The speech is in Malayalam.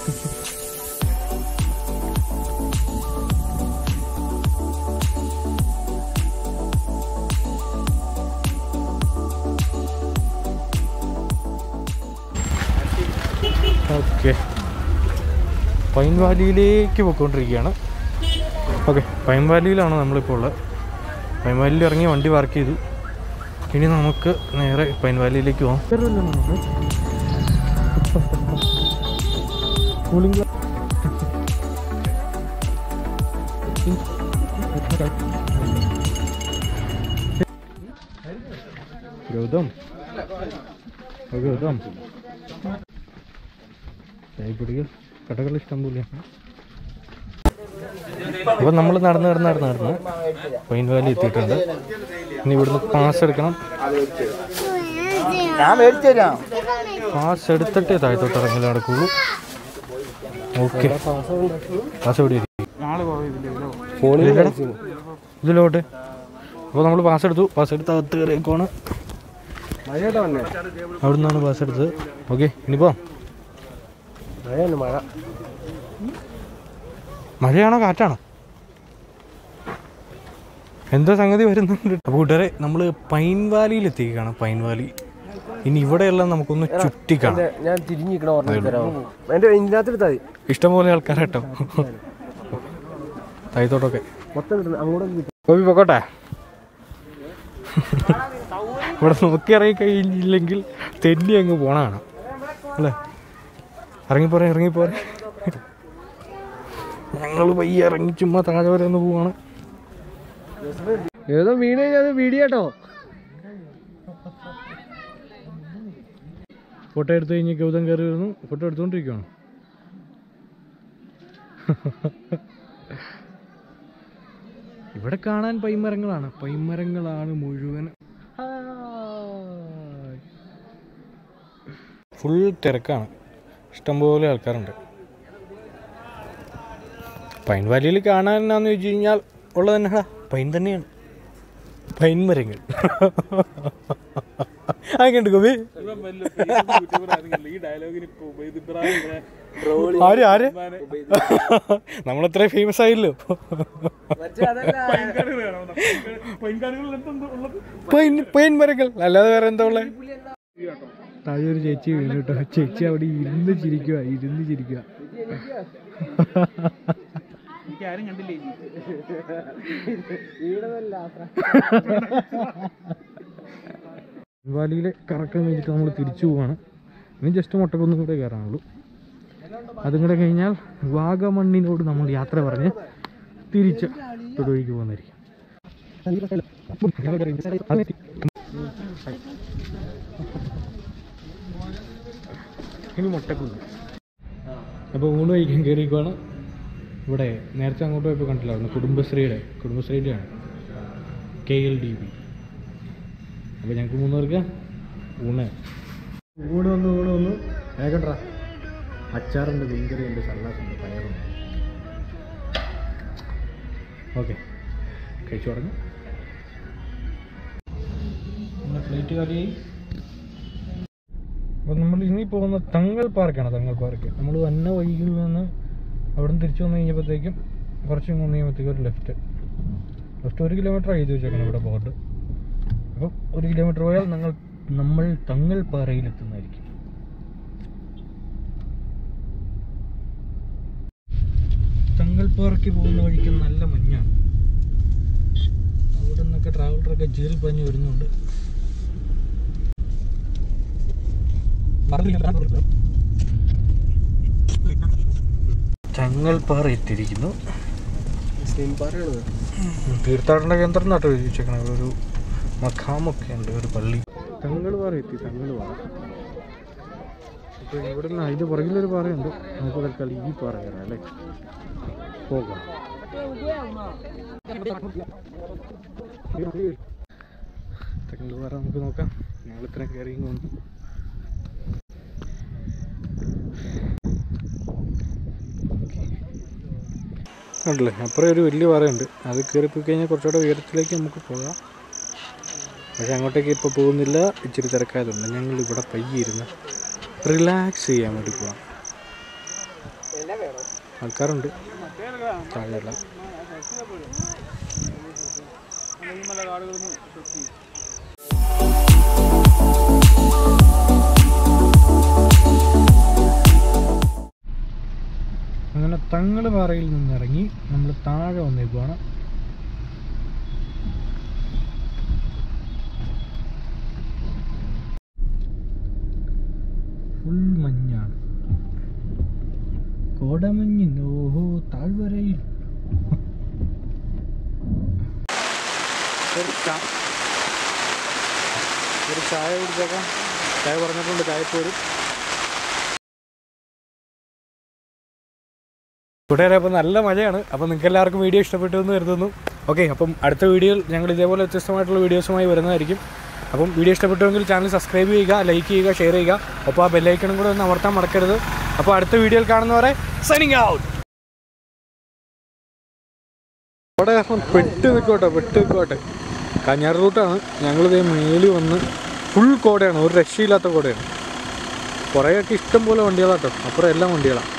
ഓക്കെ പൈൻ വാലിയിലേക്ക് പോയിക്കൊണ്ടിരിക്കുകയാണ് ഓക്കെ പൈൻ വാലിയിലാണ് നമ്മളിപ്പോൾ ഉള്ളത് പൈൻ വാലിയിൽ ഇറങ്ങി വണ്ടി പാർക്ക് ചെയ്തു ഇനി നമുക്ക് നേരെ പൈൻ വാലിയിലേക്ക് പോകാം കൂളിംഗ് ഗൗതം ഓ, ഗൗതം ചായപ്പൊടികൾ കടകൾ ഇഷ്ടം പോലെയാണ് അപ്പോൾ നമ്മൾ നടന്ന് നടന്ന് നടന്ന് നടന്ന് പൈൻ വാലി എത്തിയിട്ടുണ്ട് ഇനി ഇവിടുന്ന് പാസ് എടുക്കണം ഞാൻ മേടിച്ചു തരാം പാസ് എടുത്തിട്ടേ താഴത്തോട്ട് ഇറങ്ങൽ നടക്കുള്ളൂ ഓക്കെ പാസ് എവിടെ ഇരിക്കും ഇതിലെടാ. ഇതിലോട്ട് അപ്പോൾ നമ്മൾ പാസ് എടുത്തു പാസ് എടുത്ത് അകത്ത് കയറിയേക്കുവാണ് അവിടെ നിന്നാണ് പാസ് എടുത്തത് ഓക്കെ ഇനിയിപ്പോ മഴയാണ് മഴ മഴയാണോ കാറ്റാണോ എന്തോ സംഗതി വരുന്നുണ്ട് അപ്പോൾ കൂട്ടുകാരെ നമ്മൾ പൈൻ വാലിയിൽ എത്തിക്കുകയാണ് പൈൻ വാലി ഇനി ഇവിടെയെല്ലാം നമുക്കൊന്ന് ചുറ്റിക്കാണാം ഞാൻ തിരിഞ്ഞിരിക്കണ ഓർമ്മ തരാമോ എന്റെ ഇതിനകത്ത് എടുത്താൽ മതി ഇഷ്ടംപോലെ ആൾക്കാരാട്ടോ താഴത്തോട്ടൊക്കെ മൊത്തം കിട്ടുന്നു അങ്ങോട്ട് ഗോപി പൊക്കോട്ടെ ഇവിടെ നോക്കി ഇറങ്ങി കഴിഞ്ഞില്ലെങ്കിൽ തെന്നി അങ്ങ് പോണാണ് അല്ലേ ഇറങ്ങിപ്പോരെ ഇറങ്ങിപ്പോരെ ഞങ്ങൾ പയ്യെ ഇറങ്ങി ചുമ്മാ താഴെ വരെ ഒന്ന് പോവാണ് ഏതോ വീണ് കഴിഞ്ഞാൽ വീഡിയോ കേട്ടോ ഫോട്ടോ എടുത്തു കഴിഞ്ഞ് ഗൗതം കയറി വരുന്നു ഫോട്ടോ എടുത്തുകൊണ്ടിരിക്കുകയാണ് ഇവിടെ കാണാൻ പൈമരങ്ങളാണ് പൈമരങ്ങളാണ് മുഴുവൻ ഫുൾ തിരക്കാണ് ഇഷ്ടംപോലെ ആൾക്കാരുണ്ട് പൈൻ വാലിയിൽ കാണാൻ എന്നാന്ന് ചോദിച്ചു കഴിഞ്ഞാൽ ഉള്ളത് തന്നെടാ പൈൻ തന്നെയാണ് പൈൻ മരങ്ങൾ അങ്ങനെയുണ്ട് ഗോപി ആര് ആര് നമ്മളത്ര ഫേമസ് ആയില്ലോ പൈൻ പൈൻ മരങ്ങൾ അല്ലാതെ വേറെ എന്താ ഉള്ളത് താഴെ ഒരു ചേച്ചി വീണു കേട്ടോ ചേച്ചി അവിടെ ഇരുന്ന് ചിരിക്കുക ഇരുന്ന് ചിരിക്കുക വാലിയിലെ കറക്കം കഴിഞ്ഞിട്ട് നമ്മൾ തിരിച്ചു പോവാണ് ഇനി ജസ്റ്റ് മുട്ടക്കൊന്നും കൂടെ കയറാനുള്ളൂ അതും കൂടെ കഴിഞ്ഞാൽ വാഗമണ്ണിനോട് നമ്മൾ യാത്ര പറഞ്ഞ് തിരിച്ച് തൊടുവഴിക്ക് പോകുന്നതായിരിക്കും ഇനി മുട്ടക്കുന്ന് അപ്പോൾ ഊണ് കഴിക്കാൻ കയറിക്കുവാണ് ഇവിടെ നേരത്തെ അങ്ങോട്ട് പോയപ്പോൾ കണ്ടില്ലായിരുന്നു കുടുംബശ്രീയുടെ കുടുംബശ്രീയുടെയാണ് കെ എൽ ഡി ബി അപ്പോൾ ഞങ്ങൾക്ക് മൂന്ന് പേർക്ക് ഊണ് ഊണ് വന്നു ഊണ് വന്നു വേഗണ്ടാ അച്ചാറുണ്ട് മീൻകറിയുണ്ട് സല്ലാസുണ്ട് പയറുണ്ട് ഓക്കെ കഴിച്ചു തുടങ്ങി നമ്മുടെ പ്ലേറ്റ് കറിയായി അപ്പോൾ നമ്മൾ ഇനി പോകുന്ന തങ്ങൾ പാർക്കാണ് തങ്ങൾ പാർക്ക് നമ്മൾ വന്ന വഴിയിൽ നിന്ന് അവിടെ നിന്ന് തിരിച്ചു വന്നു കഴിഞ്ഞപ്പോഴത്തേക്കും കുറച്ച് വന്നു കഴിയുമ്പോഴത്തേക്കും ഒരു ലെഫ്റ്റ് ലെഫ്റ്റ് ഒരു കിലോമീറ്റർ എഴുതി വെച്ചേക്കണം ഇവിടെ ബോർഡ് അപ്പം ഒരു കിലോമീറ്റർ പോയാൽ ഞങ്ങൾ നമ്മൾ തങ്ങൾ പാറയിൽ എത്തുന്നതായിരിക്കും തങ്ങൾ പാറയ്ക്ക് പോകുന്ന വഴിക്ക് നല്ല മഞ്ഞാണ് അവിടെ നിന്നൊക്കെ ട്രാവലറൊക്കെ ജീൽ പഞ്ഞ് വരുന്നുണ്ട് ചങ്ങൽപ്പാറ എത്തിയിരിക്കുന്നു തീർത്ഥാടന കേന്ദ്രം നാട്ടോ എഴുതി വെച്ചേക്കണത് ഒരു മഖാമൊക്കെ ഉണ്ട് ഒരു പള്ളി തങ്ങൾ പാറ എത്തി തങ്ങൾ പാറ അപ്പോൾ ഇവിടെ നിന്ന് അതിൻ്റെ പുറകിലൊരു പാറയുണ്ട് നമുക്ക് തൽക്കാലം ഈ പാറ കയറാം അല്ലേ പോകാം തങ്ങൾ പാറ നമുക്ക് നോക്കാം ഞങ്ങൾ ഇത്രയും കയറി ഇങ്ങ് വന്നു കണ്ടില്ലേ അപ്പുറം ഒരു വലിയ പാറയുണ്ട് അത് കയറിപ്പോയി കഴിഞ്ഞാൽ കുറച്ചുകൂടെ ഉയരത്തിലേക്ക് നമുക്ക് പോകാം പക്ഷെ അങ്ങോട്ടേക്ക് ഇപ്പോൾ പോകുന്നില്ല ഇച്ചിരി തിരക്കായതുകൊണ്ട് ഞങ്ങൾ ഇവിടെ പയ്യെ ഇരുന്ന് റിലാക്സ് ചെയ്യാൻ വേണ്ടി പോവാം ആൾക്കാരുണ്ട് താഴെയല്ല അങ്ങനെ തങ്ങള് പാറയിൽ നിന്നിറങ്ങി നമ്മൾ താഴെ വന്നേക്കുവാണ് ഫുൾ മഞ്ഞാണ് കോടമഞ്ഞിൻ ഓഹോ താഴ്വരയിൽ ഒരു ചാ- ഒരു ചായ കുടിച്ചേക്കാം ചായ പറഞ്ഞിട്ടുണ്ട് ചായപ്പോരും കൂട്ടുകാരെ അപ്പോൾ നല്ല മഴയാണ് അപ്പോൾ നിങ്ങൾക്ക് എല്ലാവർക്കും വീഡിയോ ഇഷ്ടപ്പെട്ടു എന്ന് കരുതുന്നു ഓക്കെ അപ്പം അടുത്ത വീഡിയോയിൽ ഞങ്ങൾ ഇതേപോലെ വ്യത്യസ്തമായിട്ടുള്ള വീഡിയോസുമായി വരുന്നതായിരിക്കും അപ്പം വീഡിയോ ഇഷ്ടപ്പെട്ടുവെങ്കിൽ ചാനൽ സബ്സ്ക്രൈബ് ചെയ്യുക ലൈക്ക് ചെയ്യുക ഷെയർ ചെയ്യുക അപ്പോൾ ആ ബെല്ലൈക്കണും കൂടെ ഒന്ന് അമർത്താൻ മറക്കരുത് അപ്പോൾ അടുത്ത വീഡിയോയിൽ കാണുന്നവരെ സൈനിങ് ഔട്ട് അവിടെ കാരണം പെട്ട് നിൽക്കോട്ടെ പെട്ട് നിൽക്കോട്ടെ കഞ്ഞാറ് റൂട്ടാണ് ഞങ്ങളിതേ മേല് വന്ന് ഫുൾ കോടയാണ് ഒരു രക്ഷയില്ലാത്ത കോടയാണ് കുറേയൊക്കെ ഇഷ്ടം പോലെ വണ്ടികളാട്ടോ അപ്പുറം എല്ലാം വണ്ടികളാണ്